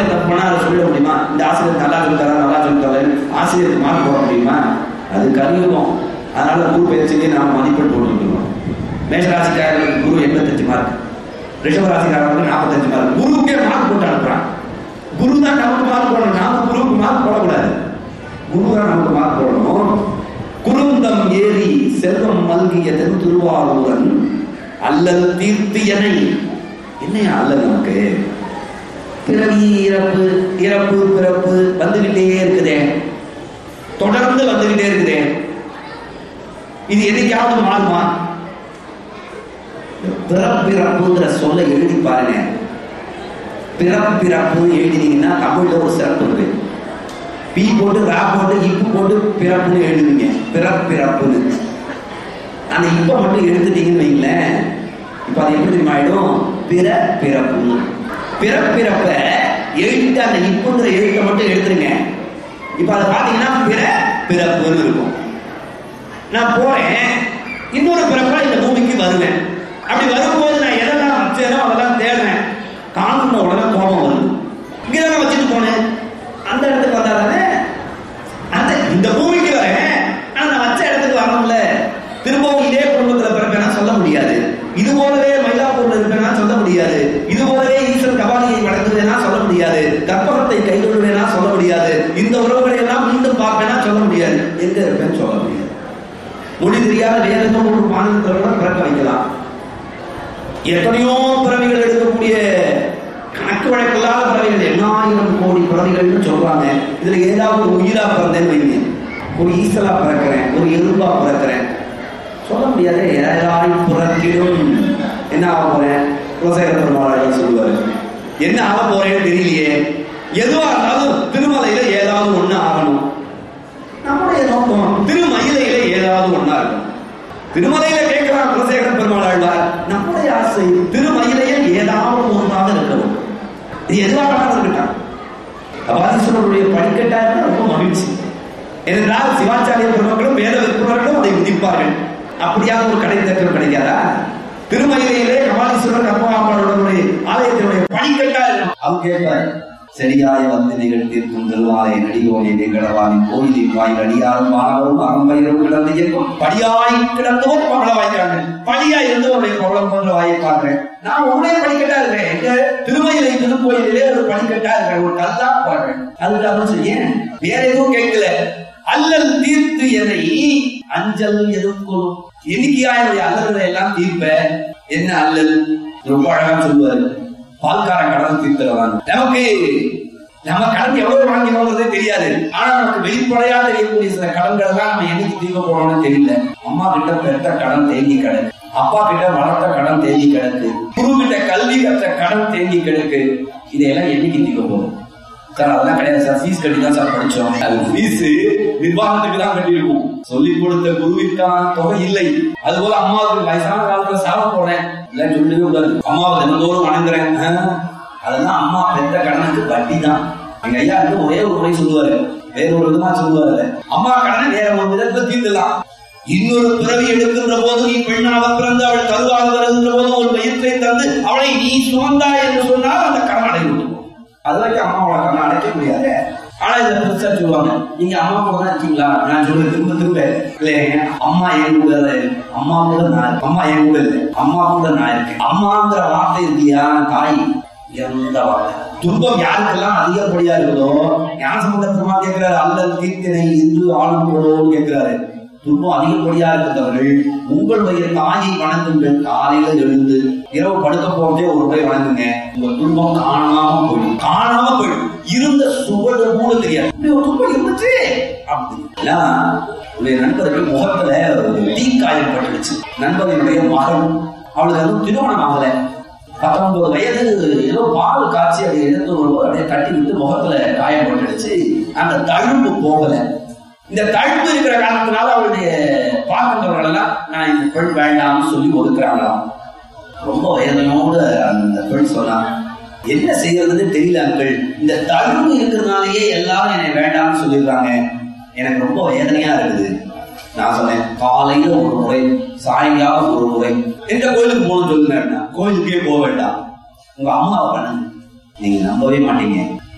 ஆசிரியர் தப்பு பண்ணா அதை சொல்லிட முடியுமா இந்த ஆசிரியர் நல்லா சொல்லித்தரா நல்லா சொல்லித்தரேன் ஆசிரியருக்கு மார்க் போட முடியுமா அது கலியுகம் அதனால குரு பயிற்சியிலே நாம் மதிப்பெண் போட்டுருக்கோம் மேஷராசிக்காரர்களுக்கு குரு எண்பத்தஞ்சு மார்க் ரிஷபராசிக்காரர்களுக்கு நாற்பத்தஞ்சு மார்க் குருவுக்கே மார்க் போட்டு அனுப்புறான் குரு தான் நமக்கு மார்க் போடணும் நாம குருவுக்கு மார்க் போடக்கூடாது குரு தான் நமக்கு மார்க் போடணும் குருந்தம் ஏறி செல்வம் மல்கிய தென் திருவாரூரன் அல்லல் தீர்த்தியனை என்னையா அல்லல் நமக்கு பிறவி இறப்பு இறப்பு பிறப்பு வந்துகிட்டே இருக்குதே தொடர்ந்து வந்துகிட்டே இருக்குதே இது என்னைக்காவது மாறுமா பிறப்பிறப்புங்கிற சொல்ல எழுதி பாருங்க பிறப்பிறப்பு எழுதினீங்கன்னா தமிழ்ல ஒரு சிறப்பு இருக்கு பி போட்டு ரா போட்டு இப்பு போட்டு பிறப்புன்னு எழுதுவீங்க பிறப்பிறப்புன்னு அந்த இப்ப மட்டும் எடுத்துட்டீங்கன்னு வைங்களேன் இப்ப அது எப்படி தெரியுமா ஆயிடும் பிற பிறப்பு பிறப்பிறப்ப எழுத்து அந்த இப்புங்கிற எழுத்தை மட்டும் எடுத்துருங்க இப்ப அதை பாத்தீங்கன்னா பிற பிறப்புன்னு இருக்கும் நான் போறேன் இன்னொரு பிறப்பா இந்த பூமிக்கு வருவேன் அப்படி வரும்போது நான் எதெல்லாம் வச்சேனோ அதெல்லாம் தேடுறேன் காணுன உடனே கோபம் வருது இங்க தானே வச்சுட்டு போனேன் அந்த இடத்துக்கு வந்தா தானே அந்த இந்த பூமிக்கு வரேன் ஆனா நான் வச்ச இடத்துக்கு வரணும்ல திரும்பவும் இதே குடும்பத்துல பிறப்பேனா சொல்ல முடியாது இது போலவே மயிலாப்பூர்ல இருப்பேனா சொல்ல முடியாது இது போலவே ஈஸ்வரன் கபாலியை வழங்குவேனா சொல்ல முடியாது கற்பகத்தை கைகொள்வேனா சொல்ல முடியாது இந்த உறவுகளை எல்லாம் மீண்டும் பார்ப்பேனா சொல்ல முடியாது எங்க இருப்பேன்னு சொல்ல முடியாது மொழி தெரியாத வேற ஏதோ ஒரு மாநிலத்தில் கூட பிறக்க வைக்கலாம் எத்தனையோ பிறவிகள் எடுக்கக்கூடிய கணக்கு வழக்கில்லாத பிறவிகள் எண்ணாயிரம் கோடி பிறவிகள்னு சொல்றாங்க இதுல ஏதாவது ஒரு உயிரா பிறந்தேன்னு வைங்க ஒரு ஈசலா பிறக்கிறேன் ஒரு எறும்பா பிறக்கிறேன் சொல்ல முடியாது ஏழாய் பிறக்கிடும் என்ன ஆக போறேன் குலசேகர பெருமாள் சொல்லுவாரு என்ன ஆக போறேன்னு தெரியலையே எதுவா இருந்தாலும் திருமலையில ஏதாவது ஒண்ணு ஆகணும் நம்முடைய நோக்கம் திருமயிலையில ஏதாவது ஒண்ணா இருக்கும் திருமலையில கேட்கிறான் குலசேகர பெருமாள் ஆழ்வார் நம்முடைய ஆசை திருமயிலையில் ஏதாவது ஒன்றாக இருக்கணும் இது எதுவாக வேணாலும் இருக்கட்டும் அபாதீஸ்வரருடைய படிக்கட்டா இருந்தா ரொம்ப மகிழ்ச்சி ஏனென்றால் சிவாச்சாரிய பெருமக்களும் வேத விற்பனர்களும் அதை விதிப்பார்கள் அப்படியாக ஒரு கடை தக்கம் கிடைக்காதா திருமயிலையிலே கபாலீஸ்வரர் கப்பவாம்பாளுடைய ஆலயத்தினுடைய படிக்கட்டா இருக்கும் அவங்க கேட்பாரு செடியாய வந்து நிகழ்த்திருக்கும் திருவாலை நடிகோனை நிகழவானி கோயிலின் வாயில் அடியாரும் மாணவரும் அறம்பயிரும் கிடந்து இருக்கும் படியாய் கிடந்தோர் பவள வாய்க்காங்க படியா இருந்தவருடைய பவளம் போன்ற வாயை பாக்குறேன் நான் உடனே படிக்கட்டா இருக்கிறேன் எங்க திருமயிலை திருக்கோயிலே ஒரு படிக்கட்டா இருக்கிறேன் ஒரு கல்லா பாடுறேன் அதுக்கு அவன் சொல்லி ஏன் வேற எதுவும் கேட்கல அல்லல் தீர்த்து எதை அஞ்சல் எதுக்கும் எண்ணிக்கையா என்னுடைய அல்லல்களை எல்லாம் தீர்ப்ப என்ன அல்லல் ரொம்ப அழகா சொல்லுவாரு பால்காரன் கடன் தீர்த்துறதான் நமக்கு நம்ம கடன் எவ்வளவு வாங்கினோங்கிறதே தெரியாது ஆனா நமக்கு வெளிப்படையா தெரியக்கூடிய சில கடன்கள் தான் நம்ம என்னைக்கு தீர்க்க போறோம்னு தெரியல அம்மா கிட்ட பெற்ற கடன் தேங்கி கிடக்கு அப்பா கிட்ட வளர்த்த கடன் தேங்கி கிடக்கு குரு கிட்ட கல்வி கற்ற கடன் தேங்கி கிடக்கு இதையெல்லாம் என்னைக்கு தீர்க்க போறோம் சார் அதெல்லாம் கிடையாது சார் ஃபீஸ் கட்டி தான் சார் படிச்சோம் அது ஃபீஸ் நிர்வாகத்துக்கு தான் கட்டியிருக்கும் சொல்லிக் கொடுத்த குருவிற்கான தொகை இல்லை அதுபோல அம்மாவுக்கு வயசான காலத்துல சாப்பிட போனேன் இல்லைன்னு சொல்லவே கூடாது அம்மாவை தினந்தோறும் வணங்குறேன் ஆஹ், அதெல்லாம் அம்மா பெற்ற கடனுக்கு வட்டி தான் எங்க ஐயா வந்து ஒரே ஒரு முறை சொல்லுவாரு வேற ஒரு விதமா சொல்லுவாரு அம்மா கடனை வேற ஒரு விதத்துல தீர்த்துலாம் இன்னொரு பிறவி எடுக்கின்ற போது நீ பெண்ணாக பிறந்து அவள் கருவாக வருகின்ற போது ஒரு வயிற்றை தந்து அவளை நீ சுமந்தாய் என்று சொன்னால் அந்த கடன் அடை விட்டுருவோம் அது வரைக்கும் அம்மாவோட கண்ணை அடைக்க முடியாது ஆனா இதை பெருசா சொல்லுவாங்க நீங்க அம்மா கூட தான் இருக்கீங்களா நான் சொல்றது திரும்ப திரும்ப இல்லைங்க அம்மா என் கூட தான் இருக்கு. அம்மா கூட நான் இருக்கேன். அம்மா என் கூட இல்லை அம்மா கூட நான் இருக்கேன் அம்மாங்கிற வார்த்தை இருக்கியா தாய் எந்த வார்த்தை துன்பம் யாருக்கெல்லாம் அதிகப்படியா இருக்குதோ ஞானசம்பந்த பெருமா கேட்கிறாரு அல்லல் தீர்த்தினை இன்று ஆளும் போலோன்னு கேட்கிறாரு துன்பம் அதிகப்படியா இருக்கிறவர்கள் உங்களுடைய தாயை வணங்குங்கள் காலையில எழுந்து இரவு படுக்க போறதே ஒரு முறை வணங்குங்க உங்க துன்பம் காணாம போயிடும் காணாம போயிடும் இருந்த சுவடு கூட தெரியாது இப்படி ஒரு துன்பம் இருந்துச்சு அப்படின்னா உடைய நண்பருக்கு முகத்துல ஒரு தீக்காயம் பட்டுடுச்சு நண்பர்களுடைய மகன் அவளுக்கு அதுவும் திருமணம் ஆகல பத்தொன்பது வயது ஏதோ பால் காய்ச்சி அதை எடுத்து வரும்போது அப்படியே கட்டி விட்டு முகத்துல காயம் போட்டுடுச்சு அந்த தழும்பு போகல இந்த தழும்பு இருக்கிற காரணத்தினால அவளுடைய பாக்கங்கள் எல்லாம் நான் இந்த பெண் வேண்டாம்னு சொல்லி ஒதுக்குறாங்களாம் ரொம்ப வேதனையோடு அந்த பெண் சொன்னான் என்ன செய்யறதுன்னு தெரியல அங்கிள் இந்த தழும்பு இருக்கிறதுனாலயே எல்லாரும் என்னை வேண்டாம்னு சொல்லிடுறாங்க எனக்கு ரொம்ப வேதனையா இருக்குது நான் சொன்னேன் காலையில ஒரு முறை சாயங்காலம் ஒரு முறை எந்த கோயிலுக்கு போகணும்னு சொல்லுங்க கோயிலுக்கே போக வேண்டாம் உங்க அம்மாவை பண்ணுங்க நீங்க நம்பவே மாட்டீங்க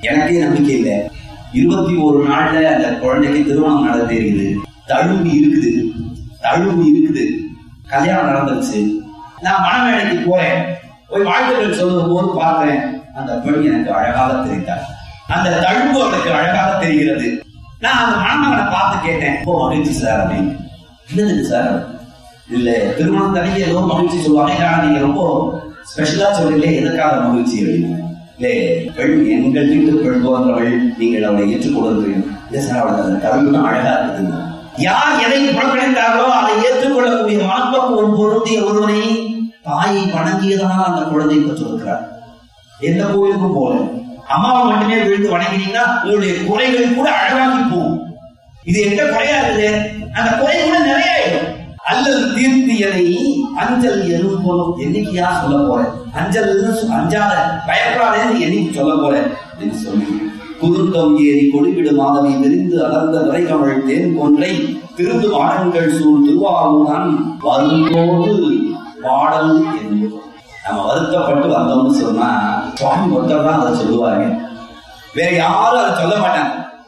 எனக்கே நம்பிக்கை இல்லை இருபத்தி ஒரு நாள்ல அந்த குழந்தைக்கு திருமணம் நடந்து தெரியுது தழும்பு இருக்குது தழும்பு இருக்குது கல்யாணம் நடந்துருச்சு நான் மணமேடைக்கு போறேன் போய் வாழ்த்துக்கள் சொல்லும் போது பார்க்கிறேன் அந்த பெண் எனக்கு அழகாக தெரிந்தார் அந்த தழும்பு அவளுக்கு அழகாக தெரிகிறது நான் அந்த மணமகனை பார்த்து கேட்டேன் ரொம்ப மகிழ்ச்சி சார் அப்படின்னு என்னது சார் இல்ல திருமணம் தனிக்கு ஏதோ மகிழ்ச்சி சொல்லுவாங்க ஆனா நீங்க ரொம்ப ஸ்பெஷலா சொல்றீங்களே எதற்காக மகிழ்ச்சி அப்படின்னு இல்லே பெண் எங்கள் வீட்டு பெண் போன்றவள் நீங்கள் அவளை ஏற்றுக்கொள்கிறீர்கள் இல்ல சார் அவளுக்கு அந்த தழும்பு தான் அழகா இருக்குதுங்க யார் எதை புறக்கணித்தார்களோ அதை ஏற்றுக்கொள்ளக்கூடிய மனப்பக்குவம் பொருந்திய ஒருவனை தாயை வணங்கியதனால் அந்த குழந்தை பெற்றிருக்கிறார் எந்த கோயிலுக்கும் போல அம்மாவை மட்டுமே விழுந்து வணங்கினீங்கன்னா உங்களுடைய குறைகள் கூட அழகாகி போகும் இது எந்த குறையா இருக்குது அந்த குறை கூட நிறைய ஆயிடும் அல்லது தீர்த்தியனை அஞ்சல் எதுவும் போலும் என்னைக்கியா சொல்ல போறேன் அஞ்சல் அஞ்சாத பயப்படாதேன்னு என்னைக்கு சொல்ல போறேன் என்று சொல்லி குருந்தம் ஏறி கொடிவிடு மாதவி விரிந்து அலர்ந்த விரைகமள் தேன் கொன்றை திருந்து வாடங்கள் சூழ் திருவாரூரான் வரும்போது பாடல் என்பது நம்ம வருத்தப்பட்டு வந்தோம்னு சொன்னா சுவாமி ஒருத்தர் தான் அதை சொல்லுவாங்க வேற யாரும் அதை சொல்ல மாட்டாங்க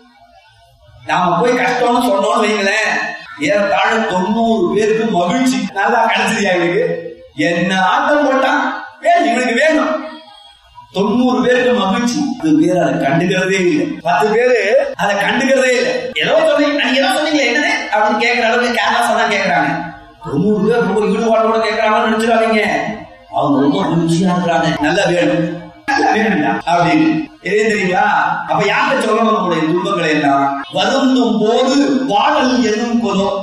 நாம போய் கஷ்டம்னு சொன்னோம்னு வைங்களேன் ஏறத்தாழ தொண்ணூறு பேருக்கு மகிழ்ச்சி நல்லா கிடைச்சது எனக்கு என்ன ஆட்டம் போட்டான் வேணும் இவனுக்கு வேணும் தொண்ணூறு பேருக்கு மகிழ்ச்சி பத்து பேர் அதை கண்டுக்கிறதே இல்லை பத்து பேரு அதை கண்டுக்கிறதே இல்லை ஏதோ சொன்னீங்க நீங்க ஏதோ சொன்னீங்களே என்னது அப்படின்னு கேட்கிற அளவுக்கு கேர்லஸா தான் கேட்கறாங்க தொண்ணூறு பேர் ரொம்ப ஈடுபாடோட கேட்கறாங்கன்னு நினைச்சிடாதீங்க அவங்க ரொம்ப மகிழ்ச்சியா இருக்கிறாங்க நல்லா வேணும் நல்லா வேணும்டா அப்படின்னு எது தெரியுங்களா அப்ப யார்கிட்ட சொல்லணும் நம்முடைய துன்பங்களை எல்லாம் வருந்தும் போது வாடல் என்னும் கொலும்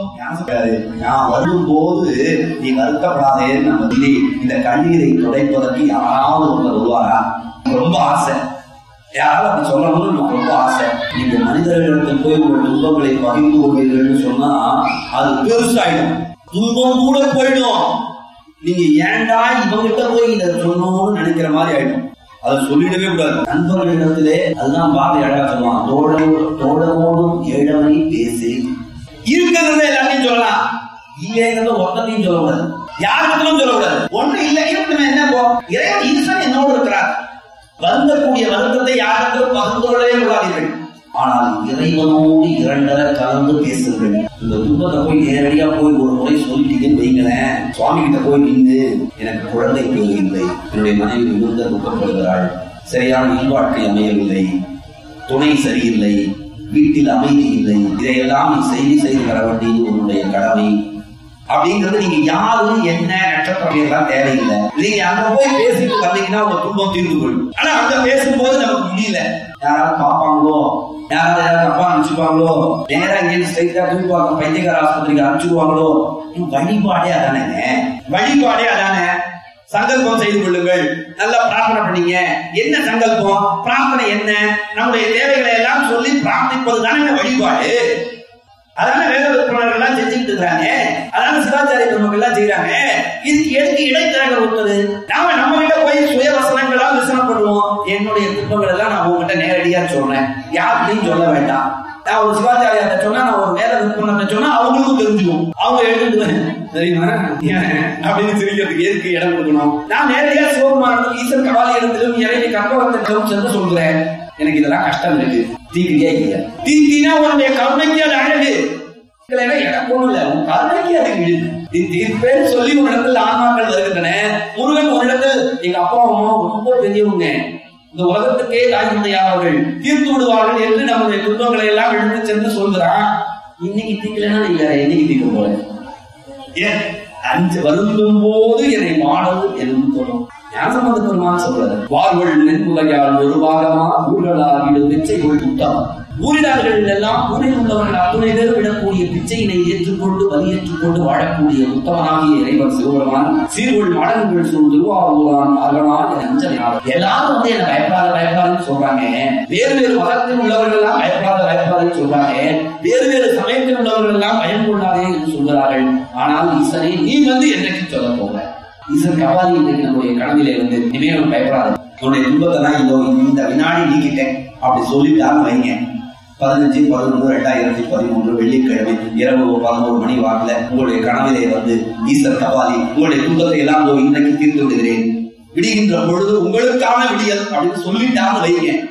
நான் வரும் போது நீ வருத்தப்படாதேன்னு நம்ம சொல்லி இந்த கண்ணீரை துடைப்பதற்கு யாராவது ஒருவர் வருவாரா ரொம்ப ஆசை யாராவது அப்படி சொல்லணும்னு நமக்கு ரொம்ப ஆசை நீங்க மனிதர்களிடத்தில் போய் உங்கள் துன்பங்களை பகிர்ந்து கொள்வீர்கள்னு சொன்னா அது பெருசாயிடும் துன்பம் கூட போயிடும் நீங்க ஏன்டா இவங்கிட்ட போய் இதை சொல்லணும்னு நினைக்கிற மாதிரி ஆயிடும் அதை சொல்லிடவே கூடாது நண்பர்களிடத்திலே அதுதான் பாரதி அழகா சொல்லுவான் தோழோடு தோழமோடும் ஏழமணி பேசி இருக்கிறத எல்லாத்தையும் சொல்லலாம் இல்லைங்கிறத ஒன்றத்தையும் சொல்லக்கூடாது யாருக்கும் சொல்லக்கூடாது ஒண்ணு இல்லை இருக்கணும் என்ன போ இறைவன் ஈசன் என்னோடு இருக்கிறார் வருந்தக்கூடிய வருத்தத்தை யாருக்கும் பகிர்ந்து கொள்ளவே கூடாதீர்கள் ஆனால் இறைவனோடு இரண்டர கலந்து பேசுங்கள் இந்த துன்பத்தை போய் நேரடியா போய் ஒரு முறை சொல்லிட்டீங்கன்னு வைங்களேன் சுவாமி கிட்ட போய் நின்று எனக்கு குழந்தை பேர் இல்லை என்னுடைய மனைவி மிகுந்த துக்கப்படுகிறாள் சரியான இல்வாழ்க்கை அமையவில்லை துணை சரியில்லை வீட்டில் அமைதி இல்லை இதையெல்லாம் நீ செய்தி செய்து தர வேண்டியது உன்னுடைய கடமை அப்படிங்கிறது நீங்க யாரும் என்ன நட்சத்திரம் எல்லாம் தேவையில்லை நீங்க அங்க போய் பேசிட்டு வந்தீங்கன்னா உங்க துன்பம் தீர்ந்து கொள்ளும் ஆனா அங்க பேசும்போது நமக்கு முடியல யாராவது பார்ப்பாங்களோ யாராவது யாராவது தப்பா அனுப்பிச்சுப்பாங்களோ நேரா இங்கே ஸ்ட்ரைட்டா தூக்குவாங்க பைத்தியகார ஆஸ்பத்திரிக்கு அனுப்பிச்சுடுவாங்களோ வழிபாடே அதானேங்க வழிபாடே அதானே சங்கல்பம் செய்து கொள்ளுங்கள் நல்லா பிரார்த்தனை பண்ணீங்க என்ன சங்கல்பம் பிரார்த்தனை என்ன நம்முடைய தேவைகளை எல்லாம் சொல்லி பிரார்த்திப்பது தானே வழிபாடு அதான வேத விற்பனர்கள் எல்லாம் செஞ்சுக்கிட்டு இருக்காங்க அதான சிவாச்சாரிய பெருமக்கள் எல்லாம் செய்யறாங்க இதுக்கு எதுக்கு இடைத்தரகர் ஒருத்தது நாம நம்ம கிட்ட போய் சுய வசனங்களா விசனப்படுவோம் என்னுடைய துன்பங்கள் எல்லாம் நான் உங்ககிட்ட நேரடியா சொல்றேன் யார்கிட்டையும் சொல்ல வேண்டாம் நான் ஒரு சிவாச்சாரியார்ட்ட சொன்னா நான் ஒரு வேத விற்பனத்தை சொன்னா அவங்களுக்கும் தெரிஞ்சுக்கும் அவங்க எழுதுவேன் தெரியுமா அப்படின்னு சிரிக்கிறதுக்கு எதுக்கு இடம் கொடுக்கணும் நான் நேரடியா சிவகுமாரனும் ஈசன் கபாலி இடத்திலும் இறைவி கற்பகத்திலும் சென்று சொல்கிறேன் எனக்கு இதெல்லாம் கஷ்டம் இருக்கு தீக்கிரியா இல்லையா தீக்கினா உன்னுடைய கருணைக்கு அது அழகு இல்லைன்னா எனக்கு ஒண்ணும் இல்ல உன் கருணைக்கு அது விழுது நீ தீர்ப்பேன்னு சொல்லி ஒரு இடத்துல ஆன்மாக்கள் வருகின்றன முருகன் ஒரு இடத்தில் எங்க அப்பா அம்மா ரொம்ப பெரியவங்க இந்த உலகத்துக்கே தாய் தந்தையாளர்கள் தீர்த்து விடுவார்கள் என்று நம்முடைய துன்பங்களை எல்லாம் எடுத்து சென்று சொல்கிறான் இன்னைக்கு தீக்கலைன்னா நீ வேற என்னைக்கு தீர்க்க போற ஏன் அஞ்சு வருந்தும் போது என்னை மாடல் என்று தோணும் ஞானசம்பந்த பெருமான் சொல்றாரு வாழ்வள் நென்புகையால் ஒரு பாகமா ஊழலாகிடும் பிச்சை கொள் உத்தம் ஊரிடார்கள் எல்லாம் ஊரில் உள்ளவர்கள் அத்துணை பேர் விடக்கூடிய பிச்சையினை ஏற்றுக்கொண்டு வலியேற்றுக்கொண்டு வாழக்கூடிய உத்தமனாகிய இறைவன் சிவபெருமான் சீர்கொள் மாடங்கள் சூழ் திருவாரூரான் அரணான் என அஞ்சனையாளர் எல்லாரும் வந்து என்ன பயப்படாத பயப்படாதுன்னு சொல்றாங்க வேறு வேறு மதத்தில் உள்ளவர்கள் எல்லாம் பயப்படாத பயப்படாதுன்னு சொல்றாங்க வேறு வேறு சமயத்தில் உள்ளவர்கள் எல்லாம் பயம் கொள்ளாதே என்று சொல்கிறார்கள் ஆனால் ஈசனை நீ வந்து என்னைக்கு சொல்ல போகிற ஈசன் கபாலி இன்றைக்கு நம்முடைய கனவிலே வந்து இனிமேல் பயப்படாது உன்னுடைய துன்பத்தை தான் இதோ இந்த வினாடி நீக்கிட்டேன் அப்படி சொல்லிட்டான்னு வைங்க பதினஞ்சு பதினொன்று ரெண்டாயிரத்தி பதிமூன்று வெள்ளிக்கிழமை இரவு பதினோரு மணி வாக்குல உங்களுடைய கனவிலே வந்து ஈஸ்வர் கபாலி உங்களுடைய துன்பத்தை எல்லாம் இதோ இன்றைக்கு தீர்த்து விடுகிறேன் விடுகின்ற பொழுது உங்களுக்கான விடியல் அப்படின்னு சொல்லிட்டான்னு வைங்க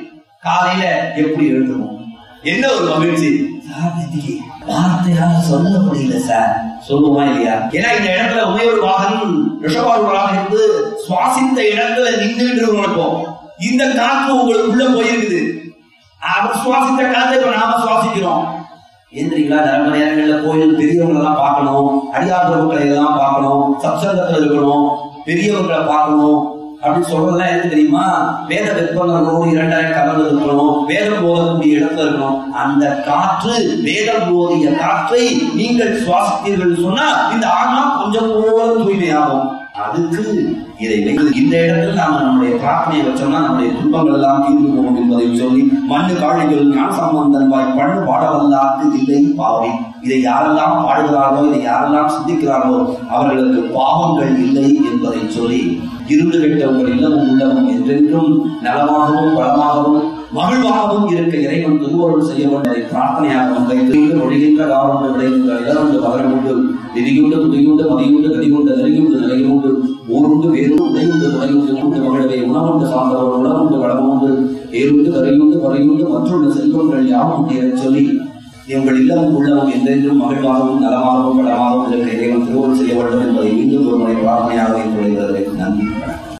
காலையில எப்படி எழுந்துவோம் என்ன ஒரு மகிழ்ச்சி சார் இன்னைக்கு வார்த்தையால சொல்ல முடியல சார் சொல்லுமா இல்லையா ஏன்னா இந்த இடத்துல உமையோர் வாகனம் ரிஷபாரூராக இருந்து சுவாசித்த இடத்துல நின்று நிற்போம் இந்த காற்று உங்களுக்குள்ள போயிருக்குது அவர் சுவாசித்த காற்றை இப்ப நாம சுவாசிக்கிறோம் எந்திரிங்களா தர்ம நேரங்கள்ல கோயில் பெரியவங்களை எல்லாம் பார்க்கணும் அடியார் பிரபுக்களை எல்லாம் பார்க்கணும் சப்சங்கத்துல இருக்கணும் பெரியவர்களை பார்க்கணும் அப்படின்னு சொல்றதெல்லாம் எது தெரியுமா வேத விற்பனர்களோடு இரண்டரை கலந்து இருக்கணும் வேதம் போதக்கூடிய இடத்துல இருக்கணும் அந்த காற்று வேதம் போதிய காற்றை நீங்கள் சுவாசித்தீர்கள் சொன்னா இந்த ஆன்மா கொஞ்சம் போல தூய்மையாகும் அதுக்கு இதை வைத்து இந்த இடத்துல நாம நம்முடைய பிரார்த்தனையை வச்சோம்னா நம்முடைய துன்பங்கள் எல்லாம் தீர்ந்து போகும் என்பதை சொல்லி மண்ணு காழிகள் ஞான சம்பந்தன் வாய் பண்ணு பாடவல்லாக்கு இல்லை பாவை இதை யாரெல்லாம் பாடுகிறார்களோ இதை யாரெல்லாம் சிந்திக்கிறார்களோ அவர்களுக்கு பாவங்கள் இல்லை என்பதை சொல்லி இருந்து விட்ட உங்கள் இல்லமும் உள்ளமும் என்றென்றும் நலமாகவும் வளமாகவும் மகிழ்வாகவும் இருக்க இறைவன் திருவருள் செய்ய வேண்டியதை பிரார்த்தனையாக முன்வைத்து ஒழிகின்ற காவல் விளைகின்ற இளவந்து பகரமுண்டு விதியுண்டு துதியுண்டு மதியுண்டு கதியுண்டு நெறியுண்டு நிலையுண்டு ஊருண்டு வேறுண்டு உடையுண்டு துணையுண்டு உண்டு மகிழவே உணவுண்டு சார்ந்தவர் உணவுண்டு வளமுண்டு ஏறுண்டு கரையுண்டு பறையுண்டு மற்றொன்று செல்வங்கள் யாவும் என சொல்லி எங்கள் இல்லமும் உள்ளமும் என்றென்றும் மகிழ்வாகவும் நலமாகவும் வளமாகவும் இருக்க இறைவன் திருவருள் செய்ய வேண்டும் என்பதை மீண்டும் ஒரு முறை பிரார்த்தனையாக வைத்துள்ளது நன்றி